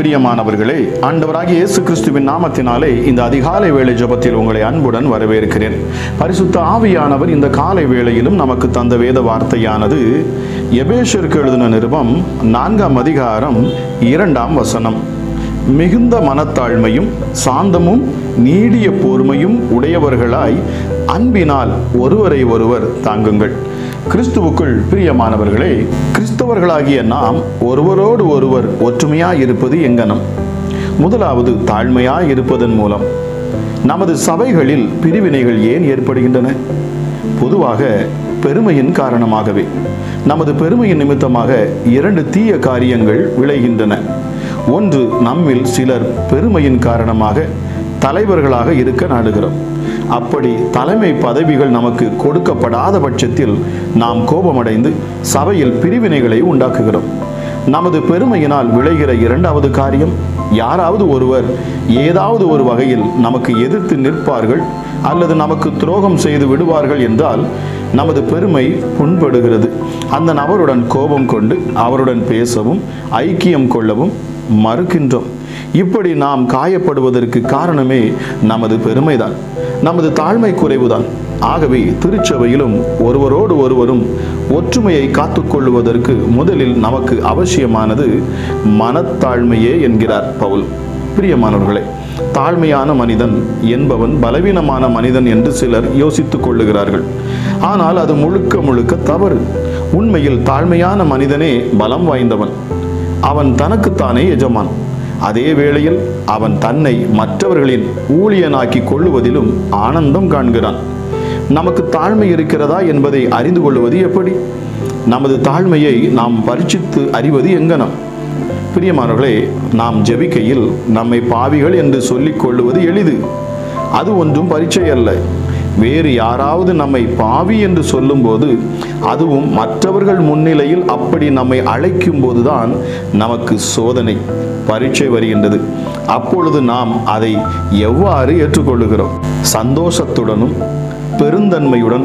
பிரியமானவர்களே ஆண்டவராகிய இயேசு கிறிஸ்துவின் நாமத்தினாலே இந்த அதிகாலை வேளை ஜெபத்தில் உங்களை அன்புடன் வரவேற்கிறேன் பரிசுத்த ஆவியானவர் இந்த காலை வேளையிலும் நமக்கு தந்த வேத வார்த்தையானது எபேஷருக்கு எழுதின நிருபம் நான்காம் அதிகாரம் இரண்டாம் வசனம் மிகுந்த மனத்தாழ்மையும் சாந்தமும் நீடிய பொறுமையும் உடையவர்களாய் அன்பினால் ஒருவரை ஒருவர் தாங்குங்கள் கிறிஸ்துவுக்குள் பிரியமானவர்களே கிறிஸ்தவர்களாகிய நாம் ஒருவரோடு ஒருவர் ஒற்றுமையாய் இருப்பது எங்கனம் முதலாவது தாழ்மையாய் இருப்பதன் மூலம் நமது சபைகளில் பிரிவினைகள் ஏன் ஏற்படுகின்றன பொதுவாக பெருமையின் காரணமாகவே நமது பெருமையின் நிமித்தமாக இரண்டு தீய காரியங்கள் விளைகின்றன ஒன்று நம்மில் சிலர் பெருமையின் காரணமாக தலைவர்களாக இருக்க நாடுகிறோம் அப்படி தலைமை பதவிகள் நமக்கு கொடுக்கப்படாத பட்சத்தில் நாம் கோபமடைந்து சபையில் பிரிவினைகளை உண்டாக்குகிறோம் நமது பெருமையினால் விளைகிற இரண்டாவது காரியம் யாராவது ஒருவர் ஏதாவது ஒரு வகையில் நமக்கு எதிர்த்து நிற்பார்கள் அல்லது நமக்கு துரோகம் செய்து விடுவார்கள் என்றால் நமது பெருமை புண்படுகிறது அந்த நபருடன் கோபம் கொண்டு அவருடன் பேசவும் ஐக்கியம் கொள்ளவும் மறுக்கின்றோம் இப்படி நாம் காயப்படுவதற்கு காரணமே நமது பெருமைதான் நமது தாழ்மை குறைவுதான் ஆகவே திருச்சபையிலும் ஒருவரோடு ஒருவரும் ஒற்றுமையை காத்துக்கொள்வதற்கு முதலில் நமக்கு அவசியமானது மனத்தாழ்மையே என்கிறார் பவுல் பிரியமானவர்களே தாழ்மையான மனிதன் என்பவன் பலவீனமான மனிதன் என்று சிலர் யோசித்துக் கொள்ளுகிறார்கள் ஆனால் அது முழுக்க முழுக்க தவறு உண்மையில் தாழ்மையான மனிதனே பலம் வாய்ந்தவன் அவன் தனக்குத்தானே எஜமான் அதே வேளையில் அவன் தன்னை மற்றவர்களின் ஊழியனாக்கி கொள்ளுவதிலும் ஆனந்தம் காண்கிறான் நமக்கு தாழ்மை இருக்கிறதா என்பதை அறிந்து கொள்வது எப்படி நமது தாழ்மையை நாம் பரிசித்து அறிவது எங்கனம் பிரியமானவர்களே நாம் ஜெபிக்கையில் நம்மை பாவிகள் என்று சொல்லிக் கொள்வது எளிது அது ஒன்றும் பரீட்சை அல்ல வேறு யாராவது நம்மை பாவி என்று சொல்லும்போது அதுவும் மற்றவர்கள் முன்னிலையில் அப்படி நம்மை அழைக்கும் போதுதான் நமக்கு சோதனை பரீட்சை வருகின்றது அப்பொழுது நாம் அதை எவ்வாறு ஏற்றுக்கொள்ளுகிறோம் சந்தோஷத்துடனும் பெருந்தன்மையுடன்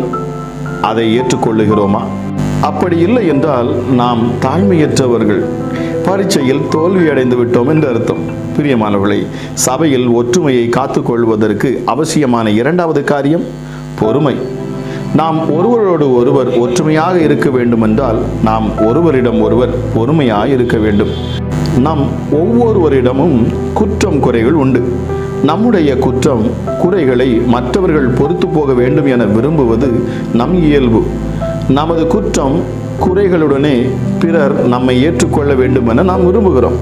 அதை ஏற்றுக்கொள்ளுகிறோமா அப்படி இல்லை என்றால் நாம் தாழ்மையற்றவர்கள் பரீட்சையில் தோல்வி அடைந்து விட்டோம் என்று அர்த்தம் பிரியமானவர்களை சபையில் ஒற்றுமையை காத்துக்கொள்வதற்கு அவசியமான இரண்டாவது காரியம் பொறுமை நாம் ஒருவரோடு ஒருவர் ஒற்றுமையாக இருக்க வேண்டுமென்றால் நாம் ஒருவரிடம் ஒருவர் பொறுமையாக இருக்க வேண்டும் நம் ஒவ்வொருவரிடமும் குற்றம் குறைகள் உண்டு நம்முடைய குற்றம் குறைகளை மற்றவர்கள் பொறுத்து போக வேண்டும் என விரும்புவது நம் இயல்பு நமது குற்றம் குறைகளுடனே பிறர் நம்மை ஏற்றுக்கொள்ள வேண்டும் என நாம் விரும்புகிறோம்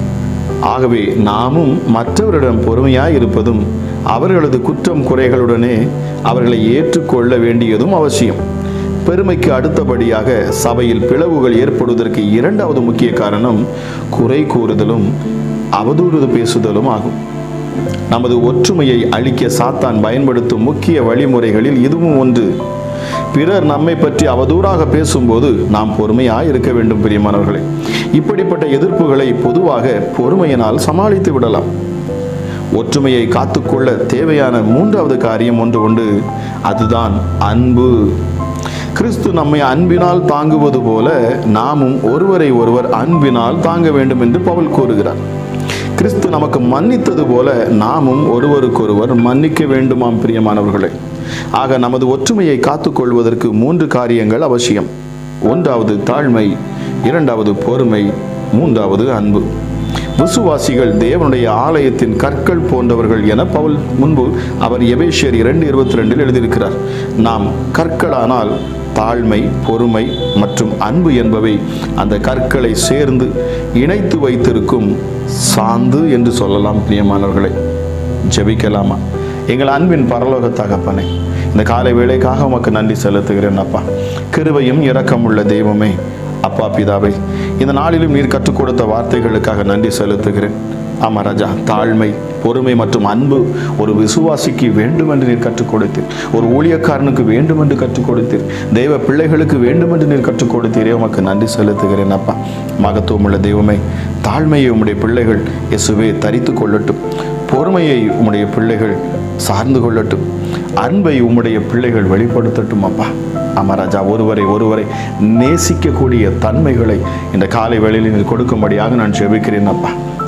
ஆகவே நாமும் மற்றவரிடம் பொறுமையாய் இருப்பதும் அவர்களது குற்றம் குறைகளுடனே அவர்களை ஏற்றுக்கொள்ள வேண்டியதும் அவசியம் பெருமைக்கு அடுத்தபடியாக சபையில் பிளவுகள் ஏற்படுவதற்கு இரண்டாவது முக்கிய காரணம் குறை கூறுதலும் அவதூறு பேசுதலும் ஆகும் நமது ஒற்றுமையை அழிக்க சாத்தான் பயன்படுத்தும் முக்கிய வழிமுறைகளில் இதுவும் ஒன்று பிறர் நம்மை பற்றி அவதூறாக பேசும்போது நாம் பொறுமையாக இருக்க வேண்டும் பிரியமானவர்களே இப்படிப்பட்ட எதிர்ப்புகளை பொதுவாக பொறுமையினால் சமாளித்து விடலாம் ஒற்றுமையை காத்துக்கொள்ள தேவையான மூன்றாவது காரியம் ஒன்று உண்டு அதுதான் அன்பு கிறிஸ்து நம்மை அன்பினால் தாங்குவது போல நாமும் ஒருவரை ஒருவர் அன்பினால் தாங்க வேண்டும் என்று பவுல் கூறுகிறார் கிறிஸ்து நமக்கு மன்னித்தது போல நாமும் ஒருவருக்கொருவர் மன்னிக்க வேண்டுமாம் பிரியமானவர்களே ஆக நமது ஒற்றுமையை காத்துக்கொள்வதற்கு மூன்று காரியங்கள் அவசியம் ஒன்றாவது தாழ்மை இரண்டாவது பொறுமை மூன்றாவது அன்பு விசுவாசிகள் தேவனுடைய ஆலயத்தின் கற்கள் போன்றவர்கள் என பவுல் முன்பு அவர் எபேசியர் இரண்டு இருபத்தி ரெண்டில் எழுதியிருக்கிறார் நாம் கற்களானால் தாழ்மை பொறுமை மற்றும் அன்பு என்பவை அந்த கற்களை சேர்ந்து இணைத்து வைத்திருக்கும் சாந்து என்று சொல்லலாம் பிரியமானவர்களே ஜெபிக்கலாமா எங்கள் அன்பின் பரலோக தகப்பனே இந்த காலை வேளைக்காக உமக்கு நன்றி செலுத்துகிறேன் அப்பா கிருபையும் இரக்கமுள்ள தெய்வமே அப்பா பிதாவை இந்த நாளிலும் நீர் கற்றுக் கொடுத்த வார்த்தைகளுக்காக நன்றி செலுத்துகிறேன் ஆமா ராஜா தாழ்மை பொறுமை மற்றும் அன்பு ஒரு விசுவாசிக்கு வேண்டும் என்று நீர் கற்றுக் கொடுத்தீர் ஒரு ஊழியக்காரனுக்கு வேண்டும் என்று கற்றுக் கொடுத்தீர் தெய்வ பிள்ளைகளுக்கு வேண்டும் என்று நீர் கற்றுக் கொடுத்தீரே உமக்கு நன்றி செலுத்துகிறேன் அப்பா மகத்துவமுள்ள தெய்வமே தாழ்மையை உம்முடைய பிள்ளைகள் இயேசுவே தரித்து கொள்ளட்டும் பொறுமையை உம்முடைய பிள்ளைகள் சார்ந்து கொள்ளட்டும் அன்பை உம்முடைய பிள்ளைகள் வெளிப்படுத்தட்டும் அப்பா அமராஜா ஒருவரை ஒருவரை நேசிக்கக்கூடிய தன்மைகளை இந்த காலை வேளையில் நீர் கொடுக்கும்படியாக நான் ஜெபிக்கிறேன் அப்பா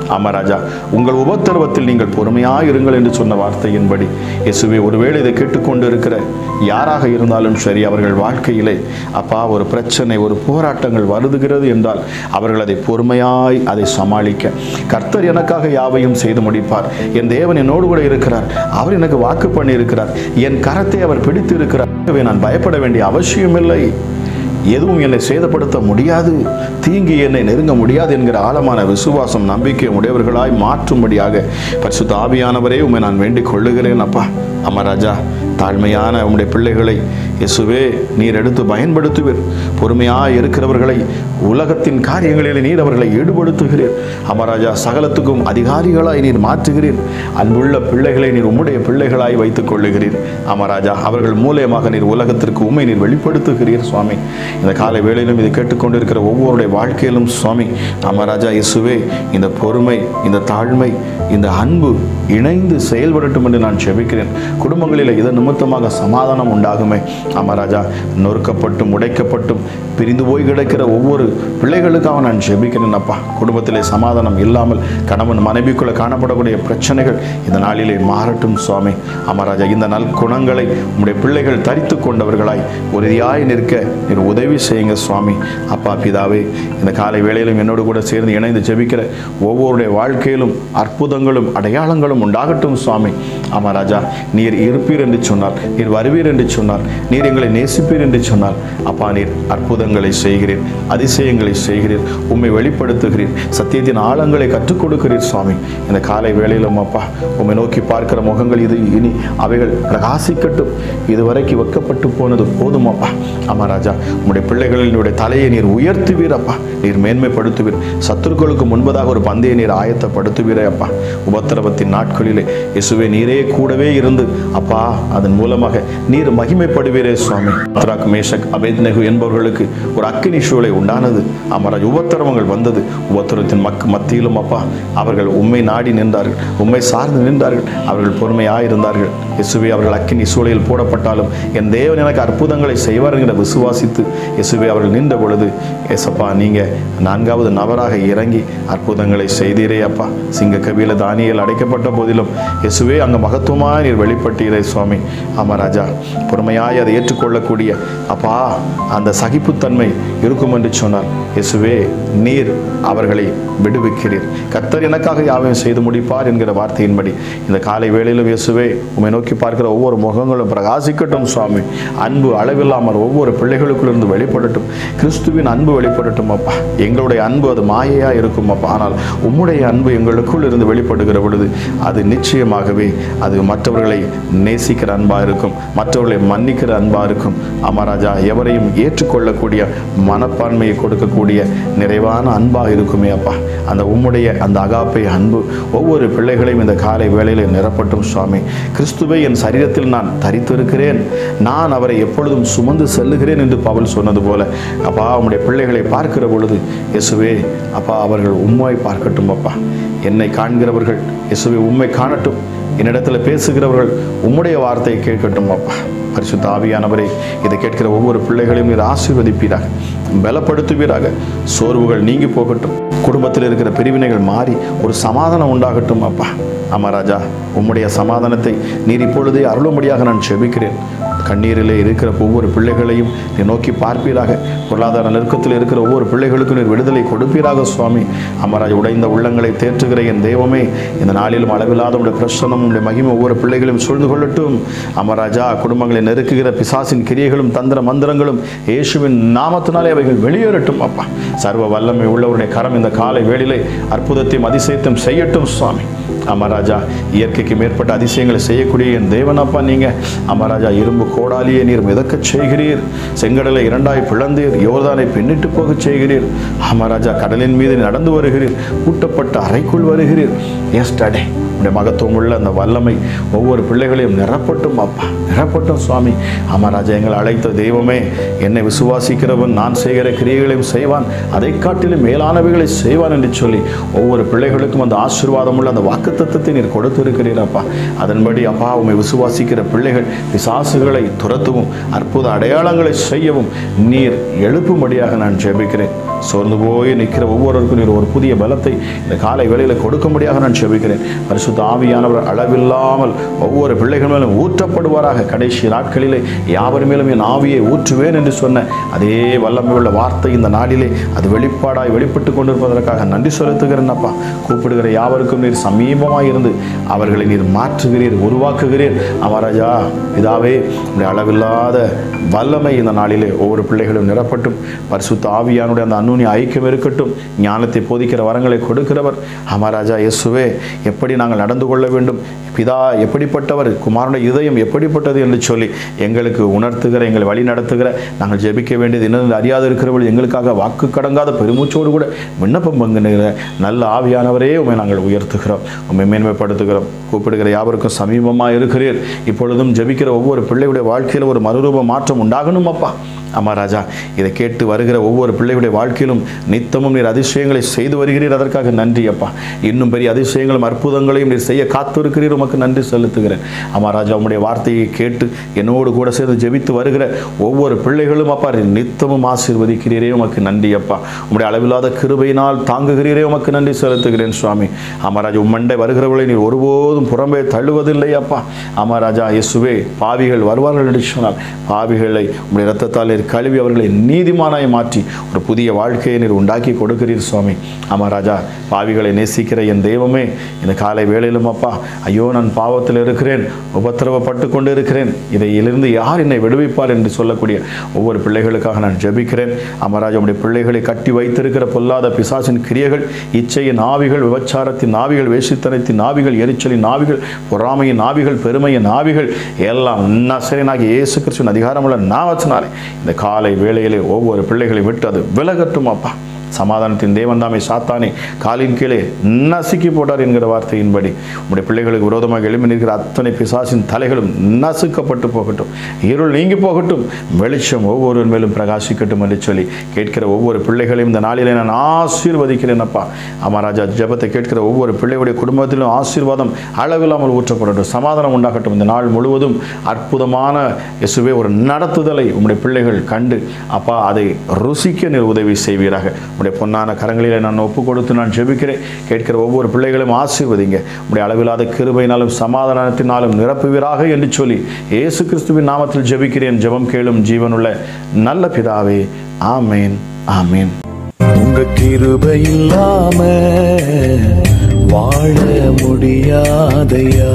ஆமா ராஜா உங்கள் உபத்திரவத்தில் நீங்கள் பொறுமையாக இருங்கள் என்று சொன்ன வார்த்தையின்படி இயேசுவே ஒருவேளை இதை கேட்டுக்கொண்டு இருக்கிற யாராக இருந்தாலும் சரி அவர்கள் வாழ்க்கையிலே அப்பா ஒரு பிரச்சனை ஒரு போராட்டங்கள் வருதுகிறது என்றால் அவர்கள் அதை பொறுமையாய் அதை சமாளிக்க கர்த்தர் எனக்காக யாவையும் செய்து முடிப்பார் என் தேவன் என்னோடு கூட இருக்கிறார் அவர் எனக்கு வாக்கு பண்ணி இருக்கிறார் என் கரத்தை அவர் பிடித்து இருக்கிறார் ஆகவே நான் பயப்பட வேண்டிய அவசியமில்லை எதுவும் என்னை சேதப்படுத்த முடியாது தீங்கு என்னை நெருங்க முடியாது என்கிற ஆழமான விசுவாசம் நம்பிக்கை உடையவர்களாய் மாற்றும்படியாக பரிசுத்த ஆவியானவரே உம்மை நான் வேண்டிக் கொள்ளுகிறேன் அப்பா அம்மா ராஜா தாழ்மையான உம்முடைய பிள்ளைகளை இயேசுவே நீர் எடுத்து பயன்படுத்துவீர் பொறுமையாக இருக்கிறவர்களை உலகத்தின் காரியங்களில் நீர் அவர்களை ஈடுபடுத்துகிறீர் அமராஜா சகலத்துக்கும் அதிகாரிகளாய் நீர் மாற்றுகிறீர் அன்புள்ள பிள்ளைகளை நீர் உம்முடைய பிள்ளைகளாய் வைத்துக் கொள்ளுகிறீர் அமராஜா அவர்கள் மூலியமாக நீர் உலகத்திற்கு உண்மை நீர் வெளிப்படுத்துகிறீர் சுவாமி இந்த காலை வேளையிலும் இதை கேட்டுக்கொண்டிருக்கிற ஒவ்வொருடைய வாழ்க்கையிலும் சுவாமி அமராஜா இயேசுவே இந்த பொறுமை இந்த தாழ்மை இந்த அன்பு இணைந்து செயல்படட்டும் என்று நான் செபிக்கிறேன் குடும்பங்களில் இதன் நிமித்தமாக சமாதானம் உண்டாகுமே அமராஜா நொறுக்கப்பட்டும் உடைக்கப்பட்டும் பிரிந்து போய் கிடக்கிற ஒவ்வொரு பிள்ளைகளுக்காக நான் ஜெபிக்கிறேன் அப்பா குடும்பத்திலே சமாதானம் இல்லாமல் கணவன் மனைவிக்குள்ள காணப்படக்கூடிய பிரச்சனைகள் இந்த நாளிலே மாறட்டும் சுவாமி அமராஜா இந்த நல் குணங்களை உம்முடைய பிள்ளைகள் தரித்து கொண்டவர்களாய் உறுதியாய் நிற்க நீர் உதவி செய்யுங்க சுவாமி அப்பா பிதாவே இந்த காலை வேளையிலும் என்னோடு கூட சேர்ந்து இணைந்து ஜெபிக்கிற ஒவ்வொருடைய வாழ்க்கையிலும் அற்புதங்களும் அடையாளங்களும் உண்டாகட்டும் சுவாமி ஆமா ராஜா நீர் இருப்பீர் என்று சொன்னார் நீர் வருவீர் என்று சொன்னார் நீர் எங்களை நேசிப்பீர் என்று சொன்னார் அப்பா நீர் அற்புதங்களை செய்கிறீர் அதிசயங்களை செய்கிறீர் உம்மை வெளிப்படுத்துகிறீர் சத்தியத்தின் ஆழங்களை கற்றுக் கொடுக்கிறீர் சுவாமி இந்த காலை வேளையிலும் அப்பா உம்மை நோக்கி பார்க்கிற முகங்கள் இது இனி அவைகள் பிரகாசிக்கட்டும் இதுவரைக்கும் வெக்கப்பட்டு போனது போதும் அப்பா ஆமா ராஜா உம்முடைய பிள்ளைகளினுடைய தலையை நீர் உயர்த்துவீர் அப்பா நீர் மேன்மைப்படுத்துவீர் சத்துருக்களுக்கு முன்பதாக ஒரு பந்தய நீர் ஆயத்தப்படுத்துவீரே அப்பா உபத்திரவத்தின் நாட்களிலே இயேசுவே நீரே கூடவே இருந்து அப்பா அதன் மூலமாக நீர் மகிமைப்படுவீரே சுவாமி அத்ராக் மேஷக் அபேத்நகு என்பவர்களுக்கு ஒரு அக்கினி சூளை உண்டானது அமராஜ் உபத்திரவங்கள் வந்தது உபத்திரத்தின் மக் மத்தியிலும் அப்பா அவர்கள் உண்மை நாடி நின்றார்கள் உண்மை சார்ந்து நின்றார்கள் அவர்கள் பொறுமையாயிருந்தார்கள் இயேசுவே அவர்கள் அக்கினி சூளையில் போடப்பட்டாலும் என் தேவன் எனக்கு அற்புதங்களை செய்வார் என்கிற விசுவாசித்து இயேசுவே அவர்கள் நின்ற பொழுது ஏசப்பா நீங்க நான்காவது நபராக இறங்கி அற்புதங்களை செய்தீரே அப்பா சிங்க கவியில தானியல் அடைக்கப்பட்ட போதிலும் இயேசுவே அங்க மகத்துவமாக நீர் வெளிப்பட்டீரே சுவாமி ஆமா ராஜா பொறுமையாய் அதை ஏற்றுக்கொள்ளக்கூடிய அப்பா அந்த சகிப்புத்தன்மை இருக்கும் என்று சொன்னார் இயேசுவே நீர் அவர்களை விடுவிக்கிறீர் கர்த்தர் எனக்காக யாவையும் செய்து முடிப்பார் என்கிற வார்த்தையின்படி இந்த காலை வேளையிலும் இயேசுவே உம்மை நோக்கி பார்க்கிற ஒவ்வொரு முகங்களும் பிரகாசிக்கட்டும் சுவாமி அன்பு அளவில்லாமல் ஒவ்வொரு பிள்ளைகளுக்குள்ளிருந்து வெளிப்படட்டும் கிறிஸ்துவின் அன்பு வெளிப்படட்டும் அப்பா எங்களுடைய அன்பு அது மாயையா இருக்கும் அப்பா ஆனால் உம்முடைய அன்பு எங்களுக்குள் இருந்து வெளிப்படுகிற பொழுது அது நிச்சயமாகவே அது மற்றவர்களை நேசிக்கிற அன்பா இருக்கும் மற்றவர்களை மன்னிக்கிற அன்பா இருக்கும் அமராஜா எவரையும் ஏற்றுக்கொள்ளக்கூடிய மனப்பான்மையை கொடுக்கக்கூடிய நிறைவான அன்பாக இருக்குமே அப்பா அந்த உம்முடைய அந்த அகாப்பை அன்பு ஒவ்வொரு பிள்ளைகளையும் இந்த காலை வேளையில் நிரப்பட்டும் சுவாமி கிறிஸ்துவை என் சரீரத்தில் நான் தரித்திருக்கிறேன் நான் அவரை எப்பொழுதும் சுமந்து செல்லுகிறேன் என்று பவுல் சொன்னது போல அப்பா உம்முடைய பிள்ளைகளை பார்க்கிற பொழுது இயேசுவே அப்பா அவர்கள் உண்மை பார்க்கட்டும் அப்பா என்னை காண்கிறவர்கள் இயேசுவே உண்மை காணட்டும் என்னிடத்தில் பேசுகிறவர்கள் உம்முடைய வார்த்தையை கேட்கட்டும் அப்பா பரிசுத்த ஆவியானவரே இதை கேட்கிற ஒவ்வொரு பிள்ளைகளையும் நீர் ஆசீர்வதிப்பீராக பலப்படுத்துவீராக சோர்வுகள் நீங்கி போகட்டும் குடும்பத்தில் இருக்கிற பிரிவினைகள் மாறி ஒரு சமாதானம் உண்டாகட்டும் அப்பா ஆமா ராஜா உம்முடைய சமாதானத்தை நீர் இப்பொழுதே அருளும்படியாக நான் செபிக்கிறேன் கண்ணீரிலே இருக்கிற ஒவ்வொரு பிள்ளைகளையும் நீ நோக்கி பார்ப்பீராக பொருளாதார நெருக்கத்தில் இருக்கிற ஒவ்வொரு பிள்ளைகளுக்கும் நீர் விடுதலை கொடுப்பீராக சுவாமி அமராஜ் உடைந்த உள்ளங்களை தேற்றுகிற என் தெய்வமே இந்த நாளிலும் அளவில்லாத உடைய பிரசனம் உடைய மகிமை ஒவ்வொரு பிள்ளைகளையும் சூழ்ந்து கொள்ளட்டும் அமராஜா குடும்பங்களை நெருக்குகிற பிசாசின் கிரியைகளும் தந்திர மந்திரங்களும் இயேசுவின் நாமத்தினாலே அவைகள் வெளியேறட்டும் அப்பா சர்வ வல்லமை உள்ளவருடைய கரம் இந்த காலை வேளையிலே அற்புதத்தையும் அதிசயத்தையும் செய்யட்டும் சுவாமி அமராஜா இயற்கைக்கு மேற்பட்ட அதிசயங்களை செய்யக்கூடிய என் தேவனப்பா நீங்க அமராஜா இரும்பு கோடாலியை நீர் மிதக்கச் செய்கிறீர் செங்கடலை இரண்டாய் பிளந்தீர் யோர்தானை பின்னிட்டு போகச் செய்கிறீர் அமராஜா கடலின் மீது நடந்து வருகிறீர் பூட்டப்பட்ட அறைக்குள் வருகிறீர் எஸ்டடே உடைய மகத்துவம் உள்ள அந்த வல்லமை ஒவ்வொரு பிள்ளைகளையும் நிரப்பட்டும் அப்பா நிரப்பட்டும் சுவாமி அமராஜா எங்களை அழைத்த தெய்வமே என்னை விசுவாசிக்கிறவன் நான் செய்கிற கிரியைகளையும் செய்வான் அதை காட்டிலும் மேலானவைகளை செய்வான் என்று சொல்லி ஒவ்வொரு பிள்ளைகளுக்கும் அந்த ஆசீர்வாதம் உள்ள அந்த வாக்குத்தத்தத்தை நீர் கொடுத்திருக்கிறீர் அப்பா அதன்படி அப்பா உம்மை விசுவாசிக்கிற பிள்ளைகள் பிசாசுகளை துரத்தவும் அற்புத அடையாளங்களை செய்யவும் நீர் எழுப்பும்படியாக நான் ஜெபிக்கிறேன் சோர்ந்து போய் நிற்கிற ஒவ்வொருவருக்கும் நீர் ஒரு புதிய பலத்தை இந்த காலை வேளையில் கொடுக்கும்படியாக நான் செபிக்கிறேன் பரிசுத்த ஆவியானவர் அளவில்லாமல் ஒவ்வொரு பிள்ளைகள் மேலும் ஊற்றப்படுவாராக கடைசி நாட்களிலே யாவர் மேலும் என் ஆவியை ஊற்றுவேன் என்று சொன்ன அதே வல்லமை உள்ள வார்த்தை இந்த நாளிலே அது வெளிப்பாடாய் வெளிப்பட்டு கொண்டிருப்பதற்காக நன்றி செலுத்துகிறேன் அப்பா கூப்பிடுகிற யாவருக்கும் நீர் சமீபமாய் இருந்து அவர்களை நீர் மாற்றுகிறீர் உருவாக்குகிறீர் அமராஜா இதாவே உடைய அளவில்லாத வல்லமை இந்த நாளிலே ஒவ்வொரு பிள்ளைகளும் நிரப்பட்டும் பரிசுத்த ஆவியானுடைய அந்த அந்நுனி ஐக்கியம் இருக்கட்டும் ஞானத்தை போதிக்கிற வரங்களை கொடுக்கிறவர் அமராஜா இயேசுவே எப்படி நாங்கள் நடந்து கொள்ள வேண்டும் பிதா எப்படிப்பட்டவர் குமாரனுடைய இதயம் எப்படிப்பட்டது என்று சொல்லி எங்களுக்கு உணர்த்துகிற எங்களை வழி நடத்துகிற நாங்கள் ஜெபிக்க வேண்டியது என்னென்று அறியாது இருக்கிறவர்கள் எங்களுக்காக வாக்கு கடங்காத பெருமூச்சோடு கூட விண்ணப்பம் பங்குகிற நல்ல ஆவியானவரே உண்மை நாங்கள் உயர்த்துகிறோம் உண்மை மேன்மைப்படுத்துகிறோம் கூப்பிடுகிற யாவருக்கும் சமீபமாக இருக்கிறீர் இப்பொழுதும் ஜெபிக்கிற ஒவ்வொரு பிள்ளையுடைய வாழ்க்கையில் ஒரு மறுரூப மாற்றம் உண்டாகணும் அப்பா ஆமா ராஜா இதை கேட்டு வருகிற ஒவ்வொரு பிள்ளையுடைய வாழ்க்கையிலும் நித்தமும் நீர் அதிசயங்களை செய்து வருகிறீர் அதற்காக நன்றி அப்பா இன்னும் பெரிய அதிசயங்களும் அற்புதங்களையும் நீர் செய்ய காத்திருக்கிறீர் உமக்கு நன்றி செலுத்துகிறேன் ஆமா ராஜா உம்முடைய வார்த்தையை கேட்டு என்னோடு கூட சேர்ந்து ஜெபித்து வருகிற ஒவ்வொரு பிள்ளைகளும் அப்பா நீர் நித்தமும் ஆசீர்வதிக்கிறீரே உமக்கு நன்றி அப்பா உம்முடைய அளவில்லாத கிருபையினால் தாங்குகிறீரே உமக்கு நன்றி செலுத்துகிறேன் சுவாமி ஆமா ராஜா உம்மண்டை வருகிறவர்களை நீர் ஒருபோதும் புறம்பே தள்ளுவதில்லை அப்பா ஆமா ராஜா இயேசுவே பாவிகள் வருவார்கள் என்று சொன்னால் பாவிகளை உம்முடைய இரத்தத்தால் நீர் கழுவி அவர்களை நீதிமானாய் மாற்றி ஒரு புதிய வாழ்க்கையை நீர் உண்டாக்கி கொடுக்கிறீர் சுவாமி ஆமா ராஜா பாவிகளை நேசிக்கிற என் தெய்வமே இந்த காலை வேளையிலும் அப்பா ஐயோ நான் பாவத்தில் இருக்கிறேன் உபத்திரவப்பட்டு கொண்டு இருக்கிறேன் இதையிலிருந்து யார் என்னை விடுவிப்பார் என்று சொல்லக்கூடிய ஒவ்வொரு பிள்ளைகளுக்காக நான் ஜெபிக்கிறேன் அமராஜா உடைய பிள்ளைகளை கட்டி வைத்திருக்கிற பொல்லாத பிசாசின் கிரியைகள் இச்சையின் ஆவிகள் விபச்சாரத்தின் ஆவிகள் வேசித்தனத்தின் ஆவிகள் எரிச்சலின் ஆவிகள் பொறாமையின் ஆவிகள் பெருமையின் ஆவிகள் எல்லாம் நசரனாகி இயேசு கிறிஸ்துவின் அதிகாரமுள்ள நாமத்தினாலே இந்த காலை வேளையிலே ஒவ்வொரு பிள்ளைகளை விட்டு அது விலகட்டும் அப்பா சமாதானத்தின் தேவன் தாமே சாத்தானே காலின் கீழே நசுக்கி போட்டார் என்கிற வார்த்தையின்படி உங்களுடைய பிள்ளைகளுக்கு விரோதமாக எழுப்பி நிற்கிற அத்தனை பிசாசின் தலைகளும் நசுக்கப்பட்டு போகட்டும் இருள் நீங்கி போகட்டும் வெளிச்சம் ஒவ்வொருவன் மேலும் பிரகாசிக்கட்டும் என்று சொல்லி கேட்கிற ஒவ்வொரு பிள்ளைகளையும் இந்த நாளிலே நான் ஆசீர்வதிக்கிறேன் அப்பா அமராஜா ஜெபத்தை கேட்கிற ஒவ்வொரு பிள்ளைகளுடைய குடும்பத்திலும் ஆசீர்வாதம் அளவில்லாமல் ஊற்றப்படட்டும் சமாதானம் உண்டாகட்டும் இந்த நாள் முழுவதும் அற்புதமான இயேசுவே ஒரு நடத்துதலை உம்முடைய பிள்ளைகள் கண்டு அப்பா அதை ருசிக்க நீர் உதவி செய்வீராக உடைய பொன்னான கரங்களிலே நான் ஒப்பு கொடுத்து நான் ஜெபிக்கிறேன் கேட்கிற ஒவ்வொரு பிள்ளைகளையும் ஆசீர்வதிங்க உடைய அளவில்லாத கிருபையினாலும் சமாதானத்தினாலும் நிரப்புவீராக என்று சொல்லி இயேசு கிறிஸ்துவின் நாமத்தில் ஜெபிக்கிறேன் ஜெபம் கேளும் ஜீவனுள்ள நல்ல பிதாவே ஆமேன் ஆமேன் உங்க கிருபை இல்லாம வாழ முடியாதையா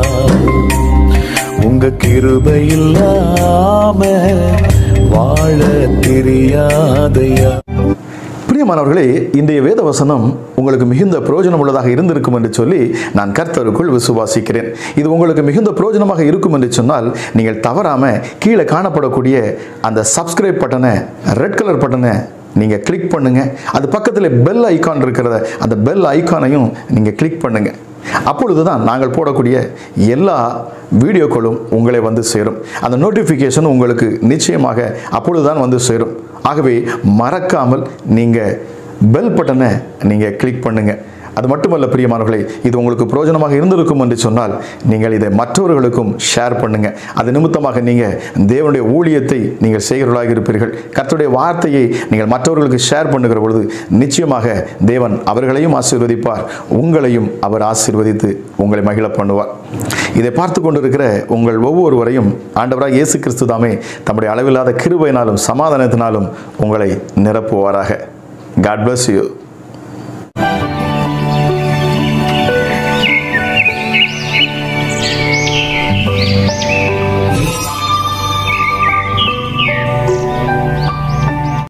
உங்க கிருபை இல்லாம வாழ தெரியாதையா பிரியமானவர்களே இன்றைய வேத வசனம் உங்களுக்கு மிகுந்த பிரயோஜனம் உள்ளதாக இருந்திருக்கும் என்று சொல்லி நான் கர்த்தருக்குள் விசுவாசிக்கிறேன் இது உங்களுக்கு மிகுந்த பிரயோஜனமாக இருக்கும் என்று சொன்னால் நீங்கள் தவறாம கீழே காணப்படக்கூடிய அந்த சப்ஸ்கிரைப் பட்டனை ரெட் கலர் பட்டனை நீங்கள் கிளிக் பண்ணுங்க அது பக்கத்தில் பெல் ஐகான் இருக்கிறத அந்த பெல் ஐகானையும் நீங்கள் கிளிக் பண்ணுங்க அப்பொழுது தான் நாங்கள் போடக்கூடிய எல்லா வீடியோக்களும் உங்களை வந்து சேரும் அந்த நோட்டிஃபிகேஷன் உங்களுக்கு நிச்சயமாக அப்பொழுது தான் வந்து சேரும் ஆகவே மறக்காமல் நீங்கள் பெல் பட்டனை நீங்கள் கிளிக் பண்ணுங்கள் அது மட்டுமல்ல பிரியமானவர்களே இது உங்களுக்கு பிரயோஜனமாக இருந்திருக்கும் என்று சொன்னால் நீங்கள் இதை மற்றவர்களுக்கும் ஷேர் பண்ணுங்க அது நிமித்தமாக நீங்கள் தேவனுடைய ஊழியத்தை நீங்கள் செய்கிறவர்களாக இருப்பீர்கள் கர்த்தருடைய வார்த்தையை நீங்கள் மற்றவர்களுக்கு ஷேர் பண்ணுகிற பொழுது நிச்சயமாக தேவன் அவர்களையும் ஆசீர்வதிப்பார் உங்களையும் அவர் ஆசீர்வதித்து உங்களை மகிழ பண்ணுவார் இதை பார்த்து கொண்டிருக்கிற உங்கள் ஒவ்வொருவரையும் ஆண்டவராக இயேசு கிறிஸ்து தாமே தம்முடைய அளவில்லாத கிருபையினாலும் சமாதானத்தினாலும் உங்களை நிரப்புவாராக காட் bless you